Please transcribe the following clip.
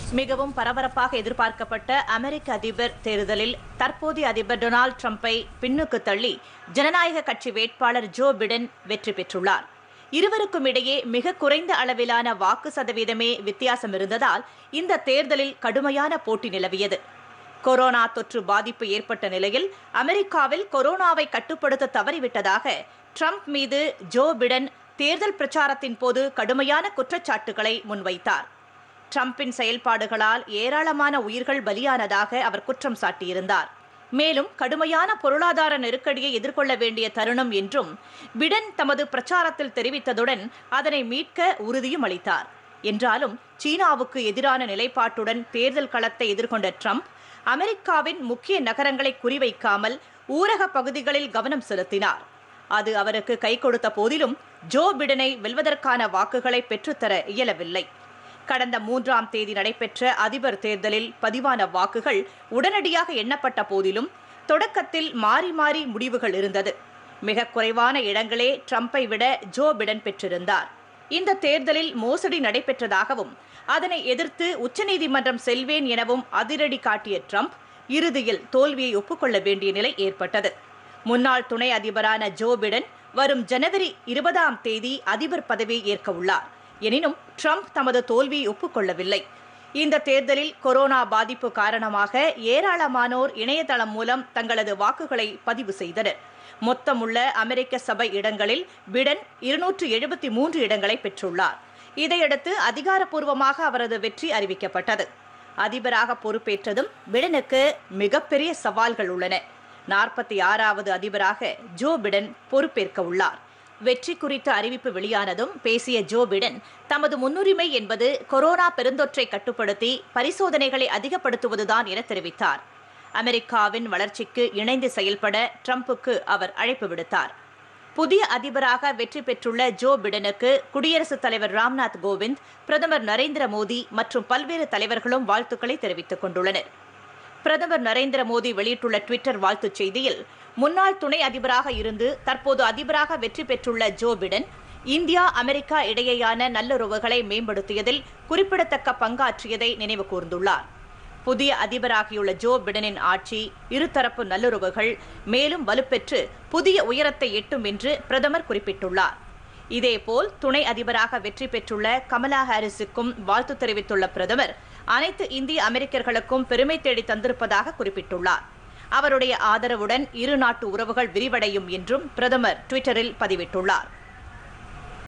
மிகவும் பரபரப்பாக எதிர்பார்க்கப்பட்ட அமெரிக்க அதிபர் தேர்தலில் தற்போதைய அதிபர் டொனால்டு ட்ரம்பை பின்னுக்கு தள்ளி ஜனநாயக கட்சி வேட்பாளர் ஜோ பிடன் வெற்றி பெற்றுள்ளார் இருவருக்கும் இடையே மிக குறைந்த அளவிலான வாக்கு சதவீதமே வித்தியாசம் இருந்ததால் இந்த தேர்தலில் கடுமையான போட்டி நிலவியது கொரோனா தொற்று பாதிப்பு ஏற்பட்ட நிலையில் அமெரிக்காவில் கொரோனாவை கட்டுப்படுத்த தவறிவிட்டதாக ட்ரம்ப் மீது ஜோ பிடன் தேர்தல் பிரச்சாரத்தின் போது கடுமையான குற்றச்சாட்டுகளை முன்வைத்தார் ட்ரம்பின் செயல்பாடுகளால் ஏராளமான உயிர்கள் பலியானதாக அவர் குற்றம் சாட்டியிருந்தார் மேலும் கடுமையான பொருளாதார நெருக்கடியை எதிர்கொள்ள வேண்டிய தருணம் என்றும் பிடன் தமது பிரச்சாரத்தில் தெரிவித்ததுடன் அதனை மீட்க உறுதியும் அளித்தார் என்றாலும் சீனாவுக்கு எதிரான நிலைப்பாட்டுடன் தேர்தல் களத்தை எதிர்கொண்ட ட்ரம்ப் அமெரிக்காவின் முக்கிய நகரங்களை குறிவைக்காமல் ஊரக பகுதிகளில் கவனம் செலுத்தினார் அது அவருக்கு கை கொடுத்த போதிலும் ஜோ பிடனை வெல்வதற்கான வாக்குகளை பெற்றுத்தர இயலவில்லை கடந்த மூன்றாம் தேதி நடைபெற்ற அதிபர் தேர்தலில் பதிவான வாக்குகள் உடனடியாக எண்ணப்பட்ட போதிலும் தொடக்கத்தில் மாறி மாறி முடிவுகள் இருந்தது மிக குறைவான இடங்களே ட்ரம்பை விட ஜோ பிடன் பெற்றிருந்தார் இந்த தேர்தலில் மோசடி நடைபெற்றதாகவும் அதனை எதிர்த்து உச்சநீதிமன்றம் செல்வேன் எனவும் அதிரடி காட்டிய ட்ரம்ப் இறுதியில் தோல்வியை ஒப்புக்கொள்ள வேண்டிய நிலை ஏற்பட்டது முன்னாள் துணை அதிபரான ஜோ பிடன் வரும் ஜனவரி இருபதாம் தேதி அதிபர் பதவியை ஏற்க உள்ளார் எனினும் ட்ரம்ப் தமது தோல்வியை ஒப்புக்கொள்ளவில்லை இந்த தேர்தலில் கொரோனா பாதிப்பு காரணமாக ஏராளமானோர் இணையதளம் மூலம் தங்களது வாக்குகளை பதிவு செய்தனர் மொத்தமுள்ள அமெரிக்க சபை இடங்களில் பிடன் இருநூற்று எழுபத்தி மூன்று இடங்களை பெற்றுள்ளார் இதையடுத்து அதிகாரப்பூர்வமாக அவரது வெற்றி அறிவிக்கப்பட்டது அதிபராக பொறுப்பேற்றதும் பிடனுக்கு மிகப்பெரிய சவால்கள் உள்ளன நாற்பத்தி ஆறாவது அதிபராக ஜோ பிடன் பொறுப்பேற்க உள்ளார் வெற்றி குறித்த அறிவிப்பு வெளியானதும் பேசிய ஜோ பிடன் தமது முன்னுரிமை என்பது கொரோனா பெருந்தொற்றை கட்டுப்படுத்தி பரிசோதனைகளை அதிகப்படுத்துவதுதான் என தெரிவித்தார் அமெரிக்காவின் வளர்ச்சிக்கு இணைந்து செயல்பட ட்ரம்புக்கு அவர் அழைப்பு விடுத்தார் புதிய அதிபராக வெற்றி பெற்றுள்ள ஜோ பிடனுக்கு குடியரசுத் தலைவர் ராம்நாத் கோவிந்த் பிரதமர் நரேந்திர மோடி மற்றும் பல்வேறு தலைவர்களும் வாழ்த்துக்களை தெரிவித்துக் கொண்டுள்ளனர் பிரதமர் நரேந்திர மோடி வெளியிட்டுள்ள ட்விட்டர் வாழ்த்துச் செய்தியில் முன்னாள் துணை அதிபராக இருந்து தற்போது அதிபராக வெற்றி பெற்றுள்ள ஜோ பிடன் இந்தியா அமெரிக்கா இடையேயான நல்லுறவுகளை மேம்படுத்தியதில் குறிப்பிடத்தக்க பங்காற்றியதை நினைவு கூர்ந்துள்ளார் புதிய அதிபராகியுள்ள ஜோ பிடனின் ஆட்சி இருதரப்பு நல்லுறவுகள் மேலும் வலுப்பெற்று புதிய உயரத்தை எட்டும் என்று பிரதமர் குறிப்பிட்டுள்ளார் இதேபோல் துணை அதிபராக வெற்றி பெற்றுள்ள கமலா ஹாரிஸுக்கும் வாழ்த்து தெரிவித்துள்ள பிரதமர் அனைத்து இந்திய அமெரிக்கர்களுக்கும் பெருமை தேடி தந்திருப்பதாக குறிப்பிட்டுள்ளார் அவருடைய ஆதரவுடன் இரு நாட்டு உறவுகள் விரிவடையும் என்றும் பிரதமர் ட்விட்டரில் பதிவிட்டுள்ளார்